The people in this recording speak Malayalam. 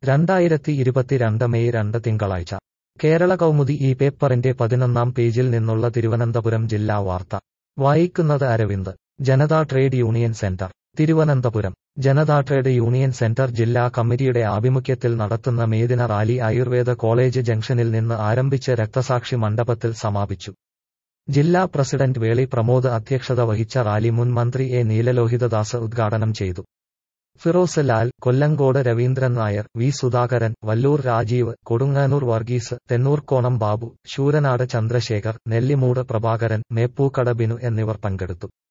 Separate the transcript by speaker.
Speaker 1: രണ്ടായിരത്തി ഇരുപത്തിരണ്ട് മെയ് രണ്ട് തിങ്കളാഴ്ച കേരള കൗമുദി ഈ പേപ്പറിന്റെ പതിനൊന്നാം പേജിൽ നിന്നുള്ള തിരുവനന്തപുരം ജില്ലാ വാർത്ത വായിക്കുന്നത് Aravind Janata trade union centre Thiruvananthapuram Janata trade union centre ജില്ലാ കമ്മിറ്റിയുടെ ആഭിമുഖ്യത്തിൽ നടത്തുന്ന മേദിന റാലി ആയുർവേദ കോളേജ് ജംഗ്ഷനിൽ നിന്ന് ആരംഭിച്ച് രക്തസാക്ഷി മണ്ഡപത്തിൽ സമാപിച്ചു ജില്ലാ പ്രസിഡന്റ് വേളി പ്രമോദ് അധ്യക്ഷത വഹിച്ച റാലി മുൻ മന്ത്രി എ നീലലോഹിതദാസ് ഉദ്ഘാടനം ചെയ്തു ഫിറോസ് ലാൽ കൊല്ലങ്കോട് രവീന്ദ്രൻ നായർ വി സുധാകരൻ വല്ലൂർ രാജീവ് കൊടുങ്ങാനൂർ വർഗീസ് തെന്നൂർക്കോണം ബാബു ശൂരനാട് ചന്ദ്രശേഖർ നെല്ലിമൂട് പ്രഭാകരൻ മേപ്പൂക്കട ബിനു എന്നിവർ പങ്കെടുത്തു